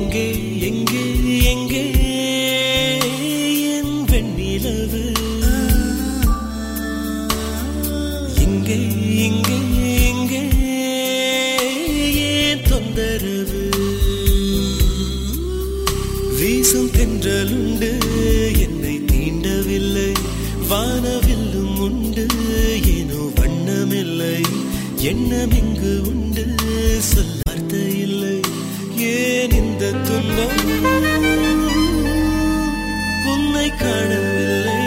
எங்கே எங்கே எங்கே என் வெண்ணிலவு எங்கே எங்கே எங்கே ஏன் தொந்தரவு வீசும் தென்றலுண்டு என்னை தீண்டவில்லை வானவில்லும் உண்டு ஏனோ வண்ணமில்லை எண்ணம் இங்கு உண்டு சொல்ல வார்த்தை இல்லை ஏன் இந்த துன்பம் உன்னை காணவில்லை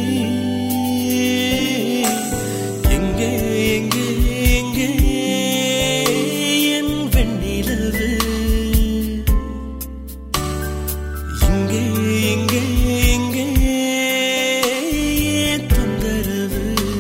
எங்கே எங்கே எங்கே என் வெண்ணிலவு இங்கே இங்கே இங்கே ஏன் தொந்தரவு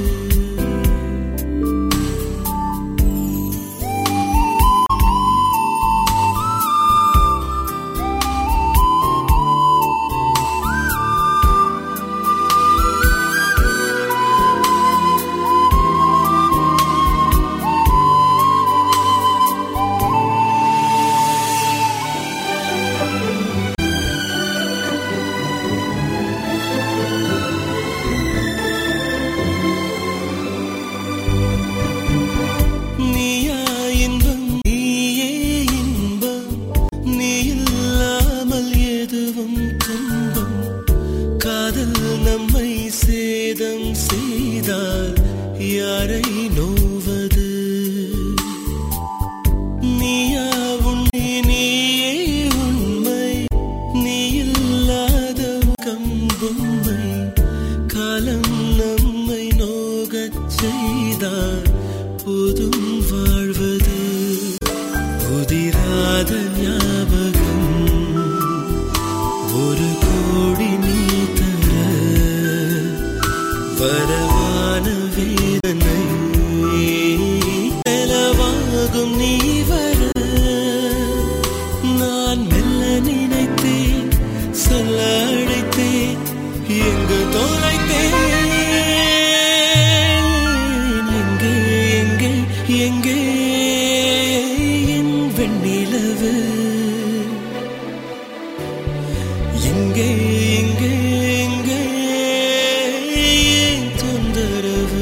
நீயா இன்பம் நீயே இன்பம் நீ இல்லாமல் எதுவும் துன்பம் காதல் நம்மை சேதம் செய்தால் யாரை நோவது நீயா உண்மை நீயே உண்மை நீ இல்லாத கம்பொம்மை காலம் நம்மை நோகச் செய்தால் போதும் வாழ்வது உதிராத ஞாபகம் ஒரு கோடி நீ தர வரவான வேதனை நிலவாகும் நீ வர நான் மெல்ல நினைத்தேன் சொல்ல அழைத்தேன் எங்கு தொலைத்தேன் எங்கே எங்கே எங்கே என் வெண்ணிலவு எங்கே எங்கே எங்கே என் தொந்தரவு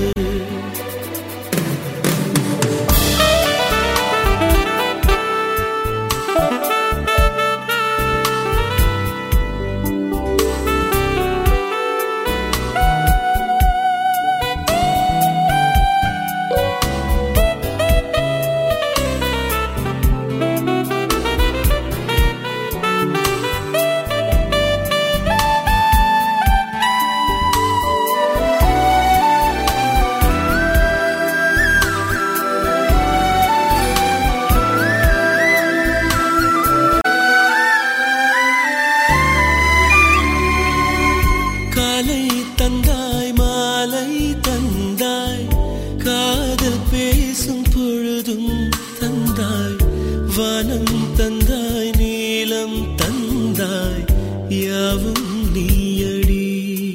காலை தந்தாய் மாலை தந்தாய் காதல் பேசும் பொழுதும் தந்தாய் வானம் தந்தாய் நீலம் தந்தாய் யாவும் நீயடி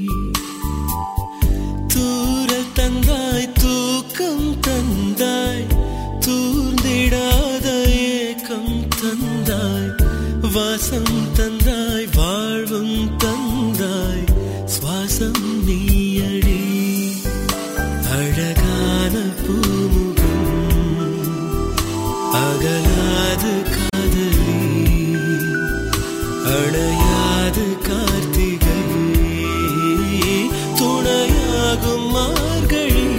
தூரல் தந்தாய் தூக்கம் தந்தாய் தூர்ந்திடாத ஏக்கம் தந்தாய் வாசம் தந்தாய் வாழ்வும் தந்தாய் சுவாசம் நீயடி அழகான பூமுகம் அகலாது காதலி அணையாது கார்த்திகை துணையாகும் மார்கழி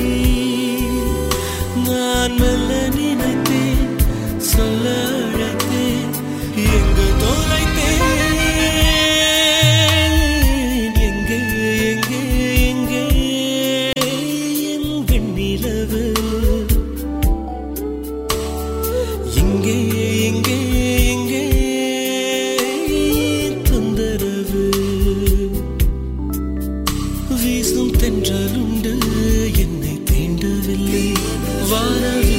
நான் மெல்ல நினைத்தேன் சொல்ல அழைத்தேன் எங்கு தொலைத்தேன் எங்கே எங்கே எங்கே என் வெண்ணிலவு எங்கே எங்கே எங்கே என் தொந்தரவு வீசும் தென்றலுண்டு என்னை தீண்டவில்லை வானவில்